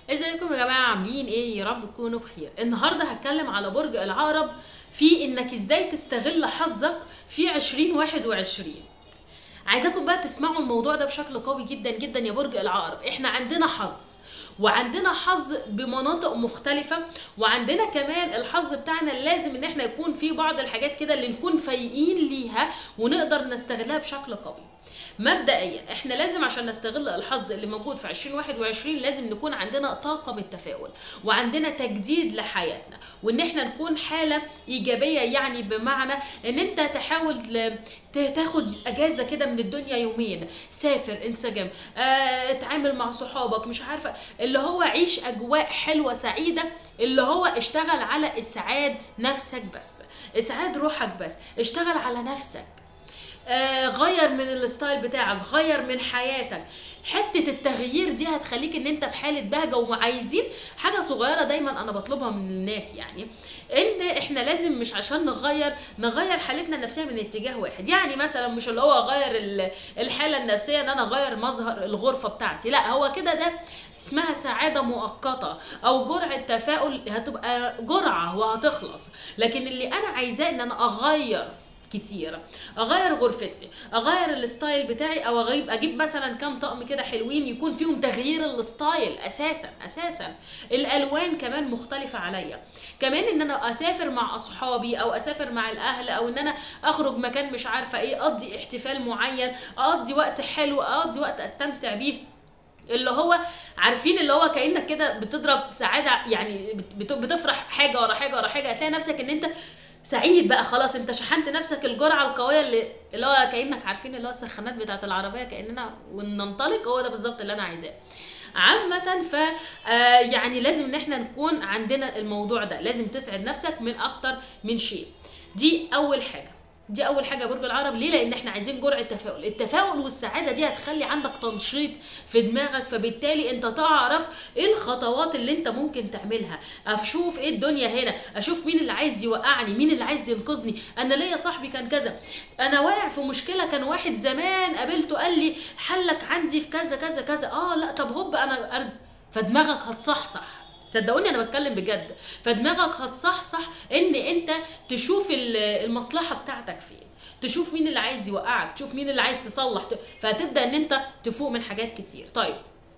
ازيكم يا جماعه عاملين ايه يا رب تكونوا بخير النهارده هتكلم على برج العقرب في انك ازاي تستغل حظك في 2021 عايزاكم بقى تسمعوا الموضوع ده بشكل قوي جدا جدا يا برج العقرب احنا عندنا حظ وعندنا حظ بمناطق مختلفة وعندنا كمان الحظ بتاعنا لازم ان احنا يكون في بعض الحاجات كده اللي نكون فايقين ليها ونقدر نستغلها بشكل قوي مبدئيا احنا لازم عشان نستغل الحظ اللي موجود في 2021 لازم نكون عندنا طاقة من التفاؤل وعندنا تجديد لحياتنا وان احنا نكون حالة ايجابية يعني بمعنى ان انت تحاول ل- ت- تاخد اجازة كده من الدنيا يومين سافر انسجم اه اتعامل مع صحابك مش عارفة اللي هو عيش اجواء حلوة سعيدة اللي هو اشتغل على اسعاد نفسك بس اسعاد روحك بس اشتغل على نفسك آه، غير من الستايل بتاعك غير من حياتك حته التغيير دي هتخليك ان انت في حاله بهجه وعايزين حاجه صغيره دايما انا بطلبها من الناس يعني ان احنا لازم مش عشان نغير نغير حالتنا النفسيه من اتجاه واحد يعني مثلا مش اللي هو اغير ال- الحاله النفسيه ان انا اغير مظهر الغرفه بتاعتي لا هو كده ده اسمها سعاده مؤقته او جرعه تفاؤل هتبقى جرعه وهتخلص لكن اللي انا عايزاه ان انا اغير كتير اغير غرفتي اغير الستايل بتاعي او اجيب اجيب مثلا كام طقم كده حلوين يكون فيهم تغيير الستايل اساسا اساسا الالوان كمان مختلفه عليا كمان ان انا اسافر مع اصحابي او اسافر مع الاهل او ان انا اخرج مكان مش عارفه ايه اقضي احتفال معين اقضي وقت حلو اقضي وقت استمتع بيه اللي هو عارفين اللي هو كانك كده بتضرب سعاده يعني بت- بت- بتفرح حاجه ورا حاجه ورا حاجه هتلاقي نفسك ان انت سعيد بقى خلاص انت شحنت نفسك الجرعه القويه اللي اللي هو كانك عارفين اللي هو السخانات بتاعه العربيه كاننا وننطلق هو ده بالظبط اللي انا عايزاه عامة ف آه، يعني لازم ان احنا نكون عندنا الموضوع ده لازم تسعد نفسك من اكتر من شيء دي اول حاجة دي اول حاجه برج العرب ليه لان احنا عايزين جرعه تفاؤل التفاؤل والسعاده دي هتخلي عندك تنشيط في دماغك فبالتالي انت تعرف ايه الخطوات اللي انت ممكن تعملها اشوف ايه الدنيا هنا اشوف مين اللي عايز يوقعني مين اللي عايز ينقذني انا ليا صاحبي كان كذا انا واقع في مشكله كان واحد زمان قابلته قال لي حلك عندي في كذا كذا كذا اه لا طب هوب انا أرد. فدماغك هتصحصح صدقوني انا بتكلم بجد فدماغك هتصحصح ان انت تشوف ال- المصلحه بتاعتك فين تشوف مين اللي عايز يوقعك تشوف مين اللي عايز تصلح ت- فهتبدا ان انت تفوق من حاجات كتير طيب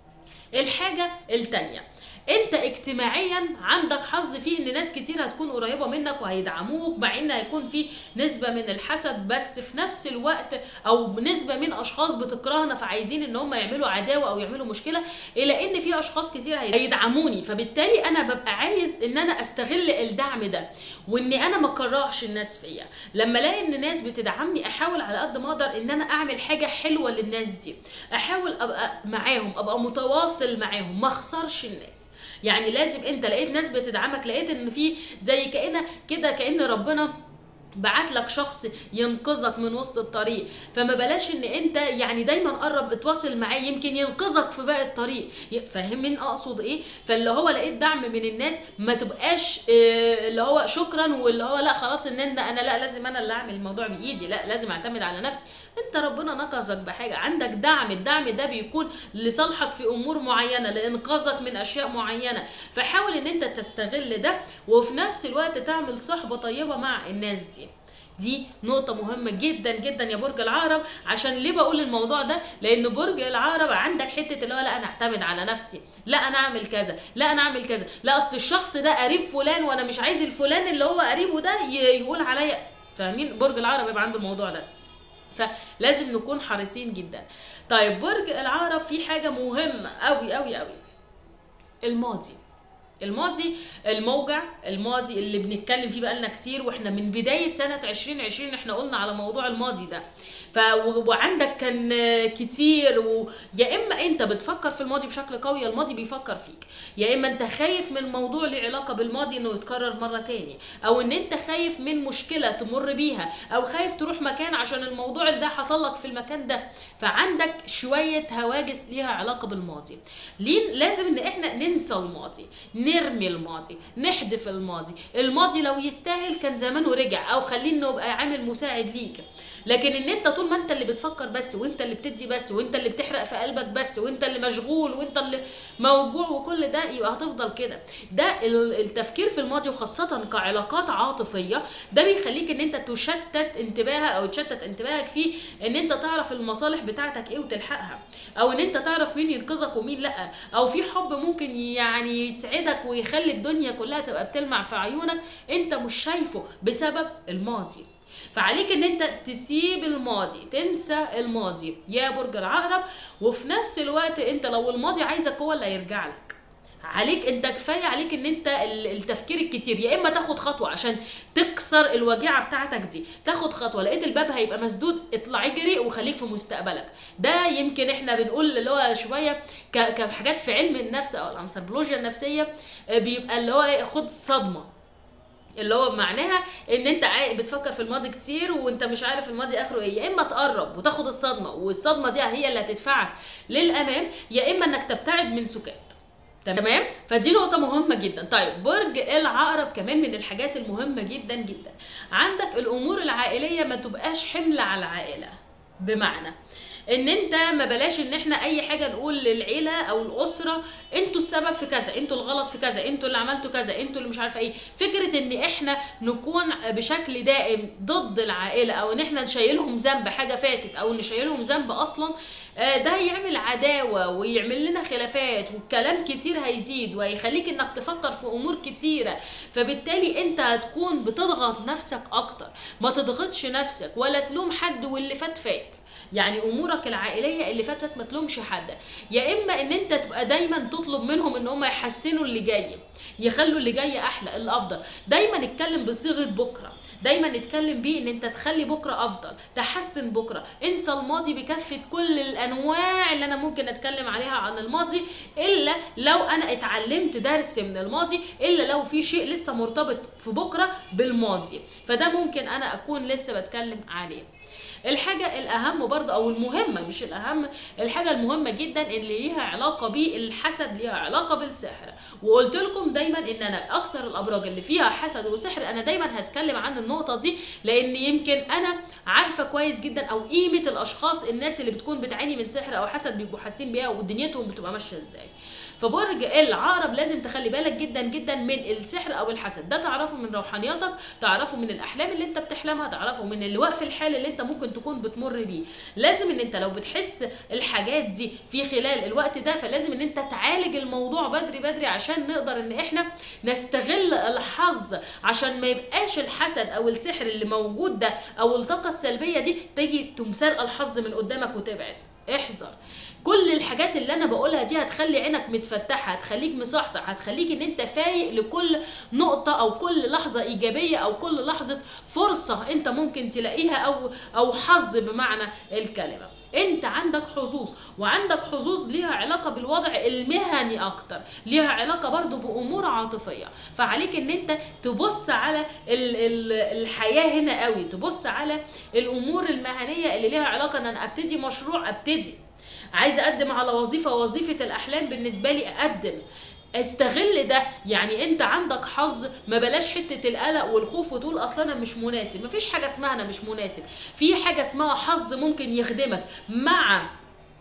الحاجه التانية انت اجتماعيا عندك حظ فيه ان ناس كتير هتكون قريبه منك وهيدعموك مع ان هيكون في نسبه من الحسد بس في نفس الوقت او نسبه من اشخاص بتكرهنا فعايزين ان هم يعملوا عداوه او يعملوا مشكله الى ان في اشخاص كتير هيدعموني فبالتالي انا ببقى عايز ان انا استغل الدعم ده واني انا ما اكرهش الناس فيا لما الاقي ان ناس بتدعمني احاول على قد ما اقدر ان انا اعمل حاجه حلوه للناس دي احاول ابقى معاهم ابقى متواصل معاهم ما اخسرش الناس يعني لازم انت لقيت ناس بتدعمك لقيت ان في زي كأن كده كأن ربنا بعت لك شخص ينقذك من وسط الطريق فما بلاش ان انت يعني دايما قرب اتواصل معاه يمكن ينقذك في باقي الطريق ي- فاهمين اقصد ايه فاللي هو لقيت دعم من الناس ما تبقاش اه، اللي هو شكرا واللي هو لا خلاص ان انت انا لا لازم انا اللي اعمل الموضوع بايدي لا لازم اعتمد على نفسي انت ربنا نقذك بحاجه عندك دعم الدعم ده بيكون لصالحك في امور معينه لانقاذك من اشياء معينه فحاول ان انت تستغل ده وفي نفس الوقت تعمل صحبه طيبه مع الناس دي دي نقطة مهمة جدا جدا يا برج العقرب عشان ليه بقول الموضوع ده؟ لأن برج العقرب عندك حتة اللي هو لا أنا أعتمد على نفسي، لا أنا أعمل كذا، لا أنا أعمل كذا، لا أصل الشخص ده قريب فلان وأنا مش عايز الفلان اللي هو قريبه ده ي- يقول عليا فاهمين؟ برج العقرب يبقى عنده الموضوع ده. فلازم نكون حريصين جدا. طيب برج العقرب في حاجة مهمة أوي أوي أوي. الماضي. الماضي الموجع الماضي اللي بنتكلم فيه بقالنا كتير واحنا من بداية سنة 2020 احنا قلنا على موضوع الماضي ده ف و- وعندك كان آه، كتير و... يا اما انت بتفكر في الماضي بشكل قوي يا الماضي بيفكر فيك يا اما انت خايف من موضوع له علاقة بالماضي انه يتكرر مرة تاني او ان انت خايف من مشكلة تمر بيها او خايف تروح مكان عشان الموضوع ده حصل لك في المكان ده فعندك شوية هواجس ليها علاقة بالماضي ليه لازم ان احنا ننسى ننسى الماضي نرمي الماضي نحذف الماضي الماضي لو يستاهل كان زمانه رجع او خليه انه يبقى عامل مساعد ليك لكن ان انت طول ما انت اللي بتفكر بس وانت اللي بتدي بس وانت اللي بتحرق في قلبك بس وانت اللي مشغول وانت اللي موجوع وكل ده يبقى هتفضل كده ده ال- التفكير في الماضي وخاصة كعلاقات عاطفية ده بيخليك ان انت تشتت انتباهك او تشتت انتباهك في ان انت تعرف المصالح بتاعتك ايه وتلحقها او ان انت تعرف مين ينقذك ومين لا او في حب ممكن يعني يسعدك ويخلي الدنيا كلها تبقى بتلمع في عيونك انت مش شايفه بسبب الماضي فعليك ان انت تسيب الماضي تنسى الماضي يا برج العقرب وفي نفس الوقت انت لو الماضي عايزك هو اللي هيرجع لك عليك انت كفايه عليك ان انت ال- التفكير الكتير يا اما تاخد خطوه عشان تكسر الوجيعه بتاعتك دي تاخد خطوه لقيت الباب هيبقى مسدود اطلع اجري وخليك في مستقبلك ده يمكن احنا بنقول اللي هو شويه ك- كحاجات في علم النفس او الانثروبولوجيا النفسيه آه، بيبقى اللي هو إيه، خد صدمه اللي هو معناها ان انت عا- بتفكر في الماضي كتير وانت مش عارف الماضي اخره ايه يا اما تقرب وتاخد الصدمه والصدمه دي هي اللي هتدفعك للامام يا اما انك تبتعد من سكات تمام فدي نقطة مهمة جدا طيب برج العقرب كمان من الحاجات المهمة جدا جدا عندك الأمور العائلية ما تبقاش حمل على العائلة بمعنى ان انت ما بلاش ان احنا اي حاجه نقول للعيله او الاسره انتوا السبب في كذا انتوا الغلط في كذا انتوا اللي عملتوا كذا انتوا اللي مش عارفه ايه فكره ان احنا نكون بشكل دائم ضد العائله او ان احنا نشيلهم ذنب حاجه فاتت او نشيلهم ذنب اصلا آه، ده هيعمل عداوه ويعمل لنا خلافات والكلام كتير هيزيد وهيخليك انك تفكر في امور كتيره فبالتالي انت هتكون بتضغط نفسك اكتر ما تضغطش نفسك ولا تلوم حد واللي فات فات يعني امورك العائليه اللي فاتت ما تلومش حد يا اما ان انت تبقى دايما تطلب منهم ان هم يحسنوا اللي جاي يخلوا اللي جاي احلى الافضل دايما اتكلم بصيغه بكره دايما نتكلم بيه ان انت تخلي بكره افضل تحسن بكره انسى الماضي بكافه كل الانواع اللي انا ممكن اتكلم عليها عن الماضي الا لو انا اتعلمت درس من الماضي الا لو في شيء لسه مرتبط في بكره بالماضي فده ممكن انا اكون لسه بتكلم عليه الحاجة الأهم برضه أو المهمة مش الأهم الحاجة المهمة جدا اللي ليها علاقة بالحسد ليها علاقة بالسحر وقلت لكم دايما إن أنا أكثر الأبراج اللي فيها حسد وسحر أنا دايما هتكلم عن النقطة دي لأن يمكن أنا عارفة كويس جدا أو قيمة الأشخاص الناس اللي بتكون بتعاني من سحر أو حسد بيبقوا حاسين بيها ودنيتهم بتبقى ماشية إزاي فبرج العقرب لازم تخلي بالك جدا جدا من السحر او الحسد ده تعرفه من روحانياتك تعرفه من الاحلام اللي انت بتحلمها تعرفه من الوقف الحالي اللي انت ممكن تكون بتمر بيه لازم ان انت لو بتحس الحاجات دي في خلال الوقت ده فلازم ان انت تعالج الموضوع بدري بدري عشان نقدر ان احنا نستغل الحظ عشان ما يبقاش الحسد او السحر اللي موجود ده او الطاقه السلبيه دي تيجي تمسرق الحظ من قدامك وتبعد احذر كل الحاجات اللي انا بقولها دي هتخلي عينك متفتحه هتخليك مصحصح هتخليك ان انت فايق لكل نقطه او كل لحظه ايجابيه او كل لحظه فرصه انت ممكن تلاقيها او او حظ بمعنى الكلمه انت عندك حظوظ وعندك حظوظ ليها علاقه بالوضع المهني اكتر ليها علاقه برضو بامور عاطفيه فعليك ان انت تبص على ال ال الحياه هنا قوي تبص على الامور المهنيه اللي ليها علاقه ان انا ابتدي مشروع ابتدي عايزه اقدم على وظيفه وظيفه الاحلام بالنسبه لي اقدم استغل ده يعني انت عندك حظ ما بلاش حته القلق والخوف وتقول اصل انا مش مناسب مفيش حاجه اسمها انا مش مناسب في حاجه اسمها حظ ممكن يخدمك مع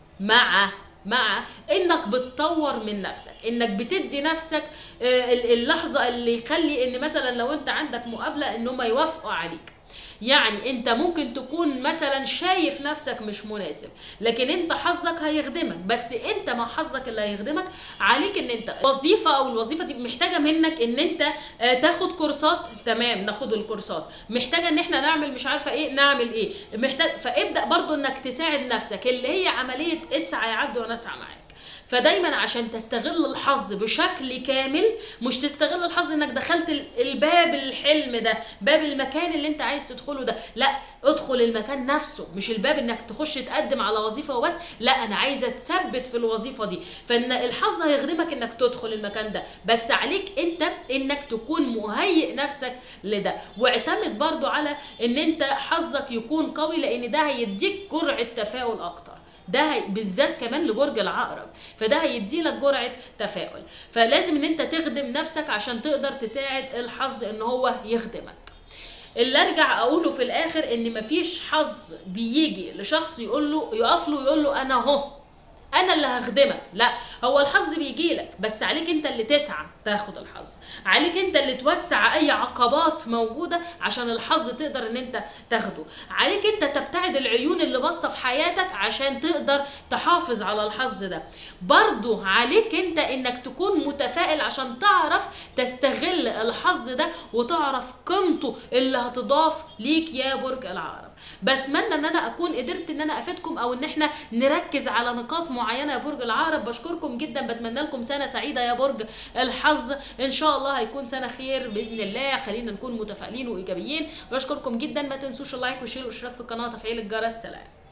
مع مع انك بتطور من نفسك انك بتدي نفسك آه، اللحظه اللي يخلي ان مثلا لو انت عندك مقابله ان هم يوافقوا عليك يعني انت ممكن تكون مثلا شايف نفسك مش مناسب لكن انت حظك هيخدمك بس انت مع حظك اللي هيخدمك عليك ان انت وظيفه او الوظيفه دي محتاجه منك ان انت آه، تاخد كورسات تمام ناخد الكورسات محتاجه ان احنا نعمل مش عارفه ايه نعمل ايه محتاج فابدا برضو انك تساعد نفسك اللي هي عمليه اسعى يا عبد وانا اسعى معاك فدايما عشان تستغل الحظ بشكل كامل مش تستغل الحظ انك دخلت ال- الباب الحلم ده باب المكان اللي انت عايز تدخله ده لا ادخل المكان نفسه مش الباب انك تخش تقدم على وظيفه وبس لا انا عايزه تثبت في الوظيفه دي فان الحظ هيخدمك انك تدخل المكان ده بس عليك انت انك تكون مهيئ نفسك لده واعتمد برضو على ان انت حظك يكون قوي لان ده هيديك جرعه تفاؤل اكتر ده هي- بالذات كمان لبرج العقرب فده هيدي لك جرعه تفاؤل فلازم ان انت تخدم نفسك عشان تقدر تساعد الحظ ان هو يخدمك اللي ارجع اقوله في الاخر ان مفيش حظ بيجي لشخص يقول له يقف له يقول له انا اهو انا اللي هخدمك لا هو الحظ بيجي لك بس عليك انت اللي تسعى تاخد الحظ عليك انت اللي توسع اي عقبات موجوده عشان الحظ تقدر ان انت تاخده عليك انت تبتعد العيون اللي باصه في حياتك عشان تقدر تحافظ على الحظ ده برضو عليك انت انك تكون متفائل عشان تعرف تستغل الحظ ده وتعرف قيمته اللي هتضاف ليك يا برج العقرب بتمنى ان انا اكون قدرت ان انا افيدكم او ان احنا نركز على نقاط معينه يا برج العقرب بشكركم جدا بتمنى لكم سنه سعيده يا برج الحظ ان شاء الله هيكون سنه خير باذن الله خلينا نكون متفائلين وايجابيين بشكركم جدا ما تنسوش اللايك والشير والاشتراك في القناه وتفعيل الجرس سلام